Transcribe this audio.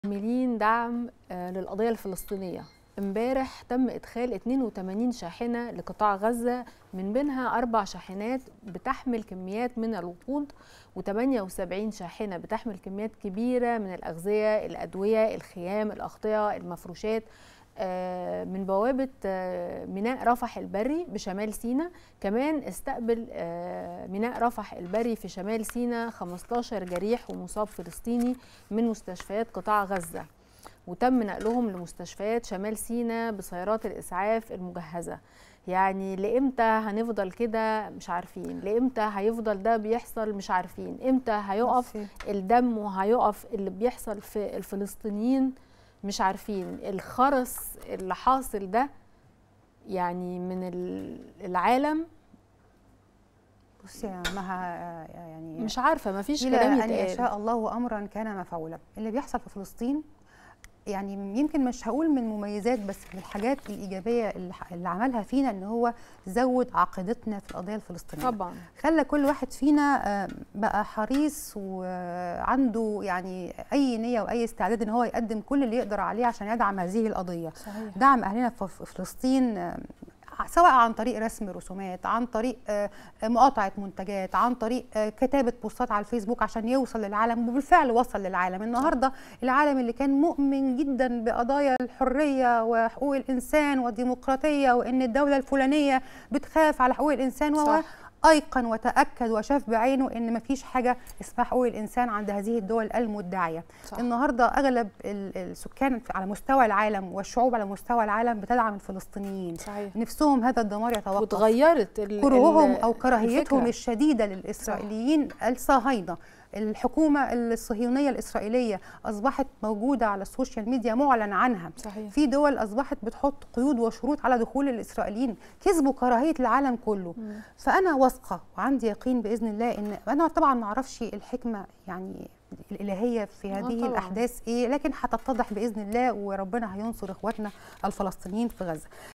عاملين دعم آه، للقضية الفلسطينية امبارح تم إدخال 82 شاحنة لقطاع غزة من بينها أربع شاحنات بتحمل كميات من الوقود و78 شاحنة بتحمل كميات كبيرة من الأغذية الأدوية الخيام الأغطية المفروشات آه، من بوابة آه، ميناء رفح البري بشمال سيناء كمان استقبل آه، ميناء رفح البري في شمال سيناء 15 جريح ومصاب فلسطيني من مستشفيات قطاع غزة وتم نقلهم لمستشفيات شمال سيناء بسيارات الإسعاف المجهزة يعني لإمتى هنفضل كده مش عارفين لإمتى هيفضل ده بيحصل مش عارفين إمتى هيقف الدم وهيقف اللي بيحصل في الفلسطينيين مش عارفين الخرس اللي حاصل ده يعني من ال- العالم بصي يا مها يعني مش عارفه مفيش إلى كلام أن يتقال يشاء الله أمرا كان مفعولا اللي بيحصل في فلسطين يعني يمكن مش هقول من مميزات بس من الحاجات الإيجابية اللي اللي عملها فينا إن هو زود عقيدتنا في القضية الفلسطينية طبعا خلى كل واحد فينا آه، بقى حريص وعنده يعني أي نية وأي استعداد إن هو يقدم كل اللي يقدر عليه عشان يدعم هذه القضية صحيح دعم اهلنا في في فلسطين آه، سواء عن طريق رسم رسومات عن طريق آه، مقاطعه منتجات عن طريق آه، كتابه بوستات على الفيسبوك عشان يوصل للعالم وبالفعل وصل للعالم النهارده العالم اللي كان مؤمن جدا بقضايا الحريه وحقوق الانسان والديمقراطيه وان الدوله الفلانيه بتخاف على حقوق الانسان وهو صح. ايقن وتاكد وشاف بعينه ان مفيش حاجه اسمها حقوق الانسان عند هذه الدول المدعيه صح. النهارده اغلب ال- السكان في- على مستوى العالم والشعوب على مستوى العالم بتدعم الفلسطينيين صحيح نفسهم هذا الدمار يتوقف وتغيرت ال- كرههم ال- او كراهيتهم الفكرة. الشديده للاسرائيليين الصهاينه الحكومه الصهيونيه الاسرائيليه اصبحت موجوده على السوشيال ميديا معلن عنها صحيح في دول اصبحت بتحط قيود وشروط على دخول الاسرائيليين كسبوا كراهيه العالم كله مم. فانا واثقه وعندي يقين باذن الله ان انا طبعا ما اعرفش الحكمه يعني الالهيه في آه هذه طبعاً. الاحداث ايه لكن هتتضح باذن الله وربنا هينصر اخواتنا الفلسطينيين في غزه